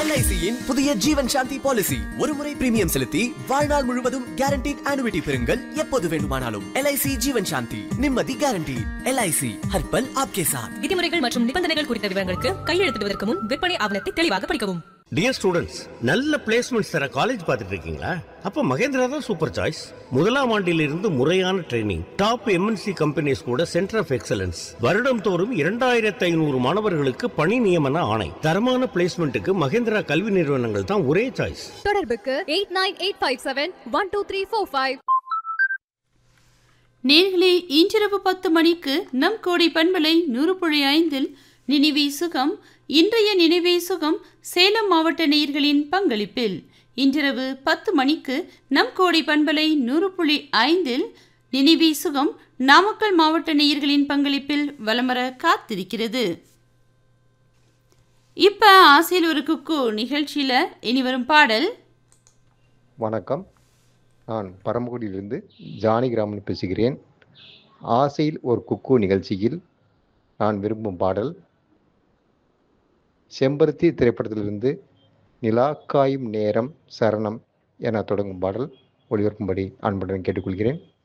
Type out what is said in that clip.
எல்ஐசியின் புதிய ஜீவன் சாந்தி பாலிசி ஒரு முறை பிரீமியம் செலுத்தி வாழ்நாள் முழுவதும் கேரண்டீட் ஆனுவிட்டி பெறுங்கள் எப்போது வேண்டுமானாலும் எல்ஐசி ஜீவன் சாந்தி நிம்மதி கேரண்டி எல்ஐசி ஹர்பல் ஆப்கே சாத் விதிமுறைகள் மற்றும் நிபந்தனைகள் குறித்த விவரங்களுக்கு கையெழுத்திடுவதற்கு முன் விற்பனை ஆவணத்தை தெளிவாக படிக்கவும் டியர் ஸ்டூடெண்ட்ஸ் நல்ல பிளேஸ்மெண்ட்ஸ் தர காலேஜ் பார்த்துட்டு இருக்கீங்களா அப்போ மகேந்திரா தான் சூப்பர் சாய்ஸ் முதலாம் ஆண்டிலிருந்து முறையான ட்ரைனிங் டாப் எம்என்சி கம்பெனிஸ் கூட சென்டர் ஆஃப் எக்ஸலன்ஸ் வருடம் தோறும் இரண்டாயிரத்து ஐநூறு மாணவர்களுக்கு பணி நியமன ஆணை தரமான பிளேஸ்மெண்ட்டுக்கு மகேந்திரா கல்வி நிறுவனங்கள் தான் ஒரே சாய்ஸ் தொடர்புக்கு eight nine eight five seven one two three four five நேர்களே இன்றிரவு பத்து மணிக்கு நம் கோடி பண்பலை நூறு புள்ளி ஐந்தில் நினைவே சுகம் இன்றைய நினைவே சுகம் சேலம் மாவட்ட நேயர்களின் பங்களிப்பில் இன்றிரவு பத்து மணிக்கு நம் கோடி பண்பலை நூறு புள்ளி ஐந்தில் நினைவே சுகம் நாமக்கல் மாவட்ட நேயர்களின் பங்களிப்பில் வலமர காத்திருக்கிறது இப்ப ஆசையில் ஒரு குக்கு நிகழ்ச்சியில இனி வரும் பாடல் வணக்கம் நான் பரமக்குடியிலிருந்து ஜானகிராமன் பேசுகிறேன் ஆசையில் ஒரு குக்கு நிகழ்ச்சியில் நான் விரும்பும் பாடல் செம்பருத்தி திரைப்படத்திலிருந்து நிலா காயும் நேரம் சரணம் என தொடங்கும் பாடல் ஒளிபரப்பும்படி அன்புடன் கேட்டுக்கொள்கிறேன்